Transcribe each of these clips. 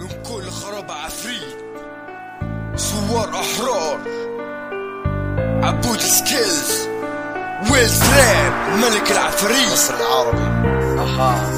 من كل خراب عفريت ثوار احرار عبود سكيلز ويلز راب ملك العفاريت مصر العربي اها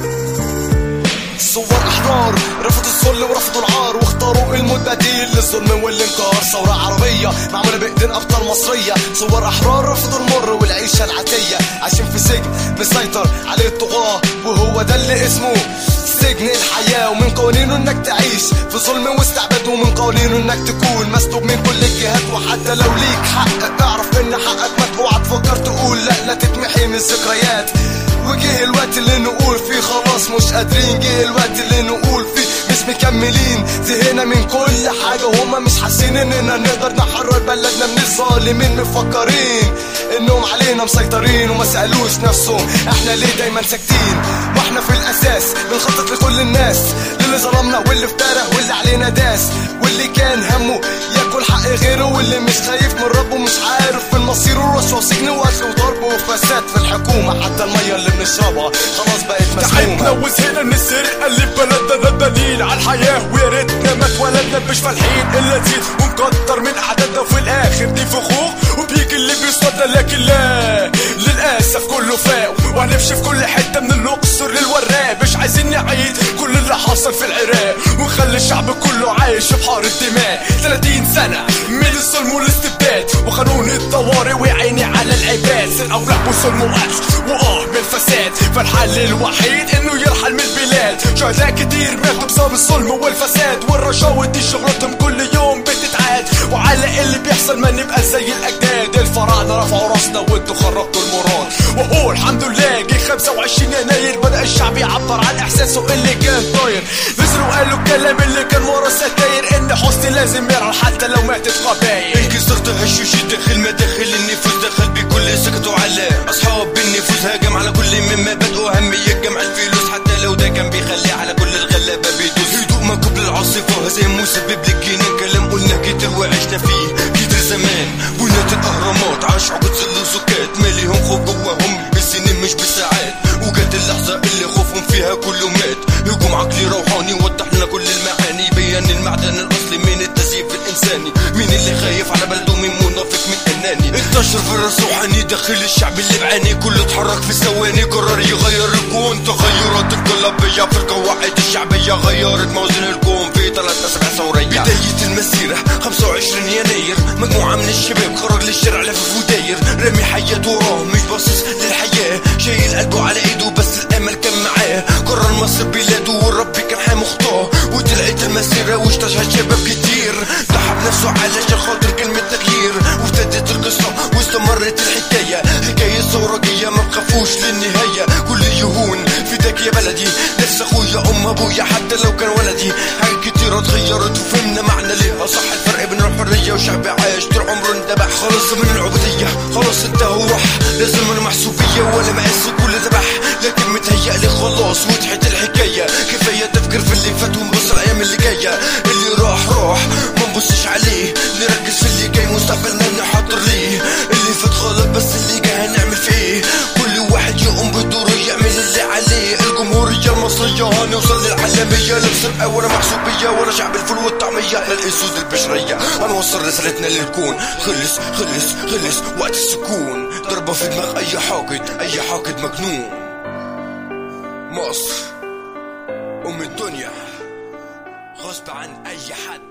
ثوار احرار رفضوا الذل ورفضوا العار واختاروا المبادئ للظلم والانكار ثورة عربية معمولة بايدين ابطال مصرية ثوار احرار رفضوا المر والعيشة العادية عايشين في سجن مسيطر عليه الطغاة وهو ده اللي اسمه سجن الحياة ومن قوانينه انك تعيش في ظلم واستعباد ومن قوانينه انك تكون مسلوب من كل الجهات وحتى لو ليك حق اعرف ان حقك مدفوع تفكر تقول لا لا تتمحي من الذكريات وجه الوقت اللي نقول فيه خلاص مش قادرين جه الوقت اللي نقول فيه مش مكملين زهقنا من كل حاجة وهما مش حاسين اننا نقدر نحرر بلدنا من الظالمين مفكرين انهم علينا مسيطرين وما سألوش نفسهم احنا ليه دايما ساكتين واحنا في الاساس بنخطط لكل الناس للي ظلمنا واللي افترى واللي علينا داس واللي كان همه ياكل حق غيره واللي مش خايف من ربه مش عارف في المصير ورشوة وسجن وقتل وضرب وفساد في الحكومة حتى المية اللي بنشربها خلاص بقت تعبنا مسمومة وزهقنا من السرقة اللي في بلدنا ده دليل على الحياة ويا ريتنا ما اتولدنا مش فالحين الا نزيد ونكتر من عددنا وفي الاخر دي فخوخ وبيجي اللي بيصطادنا لكن لا للاسف كله فاق وهنمشي في كل حتة من الاقصر للوراق مش عايزين نعيد كل اللي حصل في العراق ونخلي الشعب كله عايش في بحار الدماء 30 سنة من الظلم والاستبداد وقانون الطوارئ وعيني على العباد سرقة ورعب وظلم وقتل واه من الفساد فالحل الوحيد انه يرحل من البلاد شهداء كتير ماتوا بسبب الظلم والفساد والرشاوى دي شغلتهم كل يوم بتتعاد وعلى اللي بيحصل ما نبقى زي الاجداد الفراعنه رفعوا راسنا وانتوا خربتوا المراد واقول الحمد لله جه 25 يناير بدا الشعب يعبر عن احساسه اللي كان طاير نزلوا قالوا الكلام اللي كان ورا الستاير ان حسني لازم يرحل حتى لو ماتت قبايل انكسر تهشوش داخل مداخل النفوس دخل بكل سكتوا على اصحاب النفوس هاجم على كل من مبادئه اهميه جمع الفلوس حتى لو ده كان بيخلي على كل الغلابه بيدوس هدوء ما قبل العاصفه زي مسبب للجنين كلام قلنا كتير وعشنا فيه كتير زمان بنات الاهرامات عاشوا قدس وسكات ماليهم خوف جواهم بالسنين مش بالساعات وجت اللحظه اللي خوفهم فيها كله مات هجوم عقلي روحاني وضح لنا كل المعاني بيان المعدن الاصلي من التزييف الانساني مين اللي خايف على بلده مين منافق مين اناني انتشر فيروس روحاني داخل الشعب اللي بعاني كله اتحرك في ثواني قرر يغير الكون تغيرات انقلابيه في القواعد الشعبيه غيرت موازين الكون في ثلاث اسابيع ثوريه بدايه المسيره 25 يناير مجموعه من الشباب خرج للشارع لف وداير رامي حياته وراه مش باصص للحياه شايل قلبه على ايده بس الامل كان معاه قرر مصر بلاده والرب كان حامي خطاه وطلعت المسيره واستشهد شباب كتير ضحى بنفسه علشان خاطر كلمه تغيير وابتدت القصه واستمرت الحكايه حكايه ثورجيه ما بخافوش للنهايه كل يهون فداك يا بلدي نفس اخويا ام ابويا حتى لو كان ولدي حاجات كتير اتغيرت وفهمنا معنى ليها صح الفرق بين الحريه وشعب عايش طول عمره اندبح خلص من العبوديه خلاص انتهى وراح لازم انا محسوبيه ولا مقاس كل ذبح لكن متهيألي خلاص وضحت الحكايه كفايه تفكير في اللي فات ونبص الايام اللي جايه اللي راح راح ما نبصش عليه نركز في اللي جاي مستقبلنا نحضر ليه اللي فات غلط بس اللي جاي هنعمل فيه ايه كل واحد يقوم بدوره يعمل اللي عليه الجمهوريه المصريه هنوصل للعالميه لا بسرقه ولا محسوبيه ولا شعب الفول والطعميه لا الاسود البشريه هنوصل رسالتنا للكون خلص خلص خلص وقت السكون ضربه في دماغ اي حاقد اي حاقد مجنون مصر ام الدنيا غصب عن اي حد